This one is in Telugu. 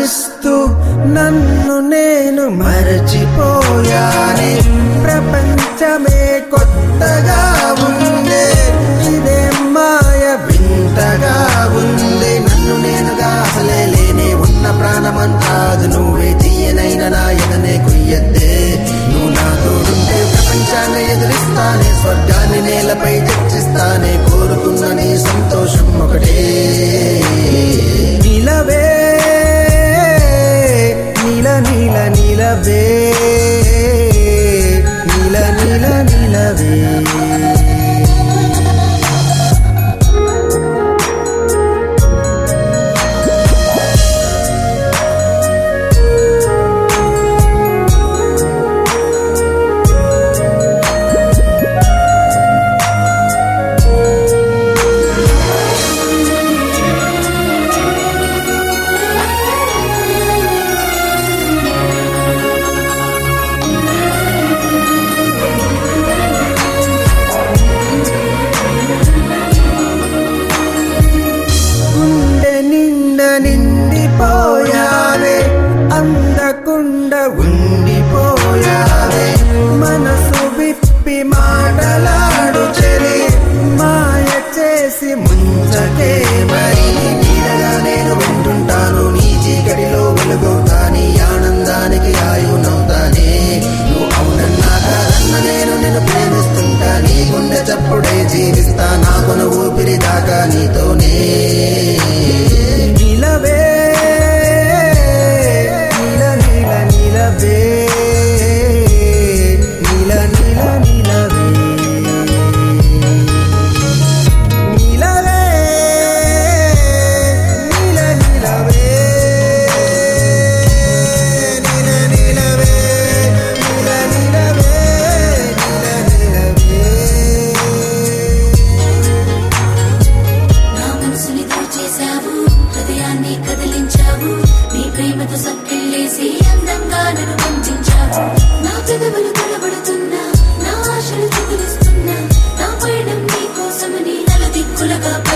ఆరాధిస్తూ నన్ను నేను మరచిపోయానే ప్రపంచమే కొత్తగా ఉందే ఇదే మాయ వింతగా ఉంది నన్ను నేనుగా అసలే లేనే ఉన్న ప్రాణమంతాదు నువ్వే తీయనైన నా ఎదనే కుయ్యద్దే నువ్వు నా తోడుంటే ప్రపంచాన్ని ఎదురిస్తానే స్వర్గాన్ని నేలపై చర్చిస్తానే కోరుకున్న నీ సంతోషం ఒకటే నిలవే నీల నీల నీలవే నీల నీల నీలవే గుండె నిండ నిండిపోయావే అందకుండ ఉండిపోయావే మనసు విప్పి మాటలాడు చెలి మాయ చేసి ముంచకే మరి నీడగా నేను వింటుంటాను నీ చీకటిలో వెలుగవుతా నీ ఆనందానికి ఆయునవుతానే నువ్వు అవునన్నా కాదన్న నేను నిన్ను ప్రేమిస్తుంటా నీ గుండె చప్పుడే జీవిస్తా నా కొన ఊపిరి దాకా నీతోనే నిలవే నీల నీల నీలవే నీల నీల నీలవే నీలవే నీల నీలవే నీల నీలవే నీల నీలవే నీల నీలవే నా మనసుని దోచేశావు హృదయాన్ని కదిలించావు నీ ప్రేమతో సక్కిళ్ళేసి అందంగా నన్ను వంచావు నా పెదవులు తడబడుతున్నా నా ఆశలు చిగురిస్తున్నా నా పయనం నీ కోసమని నలు దిక్కులుగా